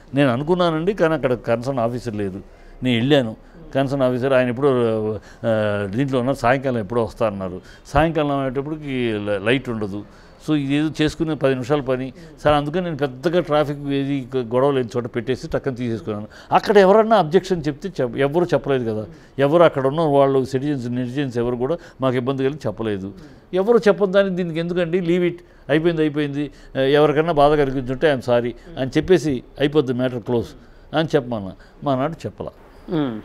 నేను అనుకున్నానండి కానీ అక్కడ కన్సర్న్ ఆఫీసర్ లేదు నేను వెళ్ళాను కన్సర్న్ ఆఫీసర్ ఆయన ఎప్పుడో ఆ, దీంట్లో ఉన్నారు సాయంకాలం ఎప్పుడో వస్తా అన్నారు సాయంకాలం అయ్యేటప్పటికి ల- లైట్ ఉండదు సో ఇదేదో చేసుకునే పది నిమిషాల పని సరే అందుకని నేను పెద్దగా ట్రాఫిక్ ఏది గొడవ లేని చోట పెట్టేసి టక్కన తీసేసుకున్నాను అక్కడ ఎవరన్నా అబ్జెక్షన్ చెప్తే చెప్ ఎవరు చెప్పలేదు కదా ఎవరు అక్కడ ఉన్న వాళ్ళు సిటిజన్స్ నెటిజన్స్ ఎవరు కూడా మాకు ఇబ్బంది కలిగి చెప్పలేదు ఎవరు చెప్పని దానికి దీనికి ఎందుకండి లీవ్ ఇట్ అయిపోయింది అయిపోయింది ఆ, ఎవరికన్నా బాధ కలిగించుంటే ఐఎమ్ సారీ అని చెప్పేసి అయిపోద్ది మ్యాటర్ క్లోజ్ అని చెప్పమన్నా మా నాడు చెప్పలా ఉమ్.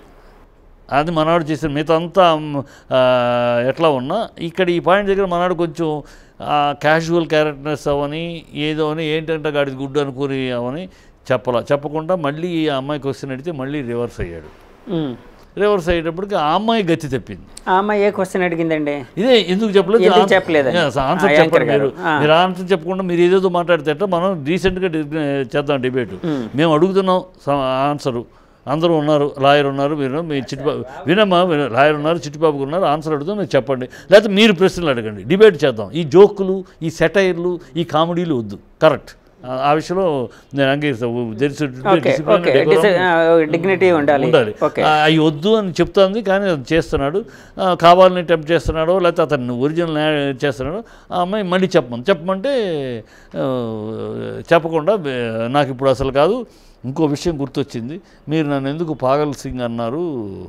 అది మనవాడు చేసిన మిగతా అంతా మ్, ఆ, ఎట్లా ఉన్నా ఇక్కడ ఈ పాయింట్ దగ్గర మనవాడు కొంచెం క్యాజువల్ క్యారెక్టర్నెస్ అవని ఏదో అని ఏంటంటే గాడిది గుడ్డు అనుకుని అవని చెప్పలా చెప్పకుండా మళ్ళీ ఈ అమ్మాయి క్వశ్చన్ అడిగితే మళ్ళీ రివర్స్ అయ్యాడు ఉమ్. రివర్స్ అయ్యేటప్పటికి ఆ అమ్మాయి గతి తప్పింది ఆ అమ్మాయి ఏ క్వశ్చన్ అడిగిందండి ఇదే ఎందుకు చెప్పలేదు ఎందుకు ఆన్- చెప్పలేదని? Yes, ఆన్సర్ ఆ, చెప్పండి యాంకర్ మీరు గారు. ఆ. మీరు ఆన్సర్ చెప్పకుండా మీరు ఏదేదో మాట్లాడితే ఎట్లా మనం రీసెంట్గా చేద్దాం డిబేట్ మ్మ్. మేము అడుగుతున్నాం స- ఆన్సరు అందరూ ఉన్నారు లాయర్ ఉన్నారు మీరు మీ చిట్టుబాబు వినమ్మా విన- లాయర్ ఉన్నారు చిట్టుబాబు ఉన్నారు ఆన్సర్ అడుగుతాం మీరు చెప్పండి లేకపోతే మీరు ప్రశ్నలు అడగండి డిబేట్ చేద్దాం ఈ జోకులు ఈ సెటైర్లు ఈ కామెడీలు వద్దు కరెక్ట్ ఆ- ఆ విషయంలో నేను అంగీకరిస్తాను ఓకే ఓకే డిగ్నిటీ ఉండాలి ఉండాలి ఓకే అవి వద్దు అని చెప్తుంది కానీ అది చేస్తున్నాడు ఆ, కావాలని టెంప్ట్ చేస్తున్నాడో లేకపోతే అతన్ని ఒరిజినల్ చేస్తున్నాడో ఆ అమ్మాయి మళ్ళీ చెప్పమని చెప్పమంటే ఆ, చెప్పకుండా "బే- నాకు ఇప్పుడు అసలు కాదు ఇంకో విషయం గుర్తొచ్చింది మీరు నన్ను ఎందుకు పాగల్ సింగ్ అన్నారు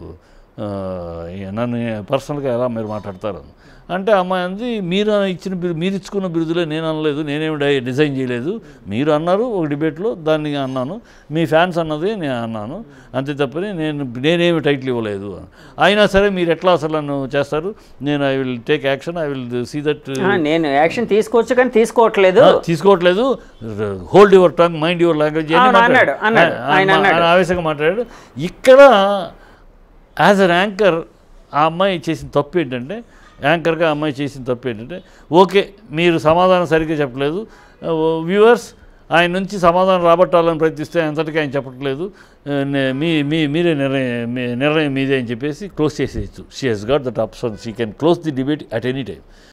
ఆ, నన్ను పర్సనల్గా ఎలా మీరు మాట్లాడతారు అని. అంటే అమ్మాయి అంది మీరు ఇచ్చిన బిరు మీరు ఇచ్చుకున్న బిరుదులే నేను అనలేదు నేనేమి డై డిజైన్ చేయలేదు మీరు అన్నారు ఒక డిబేట్లో దాన్ని అన్నాను మీ ఫ్యాన్స్ అన్నది నేను అన్నాను అంతే తప్పని నేను నేనేమి టైటిల్ ఇవ్వలేదు అని. అయినా సరే మీరు ఎట్లా అసలు నన్ను చేస్తారు నేను I will take action I will see that ఆ, నేను యాక్షన్ తీసుకోవచ్చు కానీ తీసుకోవట్లేదు తీసుకోవట్లేదు hold your tongue mind your language అవును, అన్నాడు, అన్నాడు. ఆయన అన్నాడు. ఆవేశంగా మాట్లాడాడు ఇక్కడ యాజ్ అన్ యాంకర్ ఆ అమ్మాయి చేసిన తప్పు ఏంటంటే యాంకర్గా ఆ అమ్మాయి చేసిన తప్పు ఏంటంటే ఓకే మీరు సమాధానం సరిగ్గా చెప్పలేదు వ్యూవర్స్ ఆయన నుంచి సమాధానం రాబట్టాలని ప్రయత్నిస్తే అంతటికీ ఆయన చెప్పట్లేదు ఆ, నే- మీ మీ మీరే నిర్ణయం మీ నిర్ణయం మీదే అని చెప్పేసి క్లోజ్ చేసేయచ్చు she has got that option she can close the debate at any time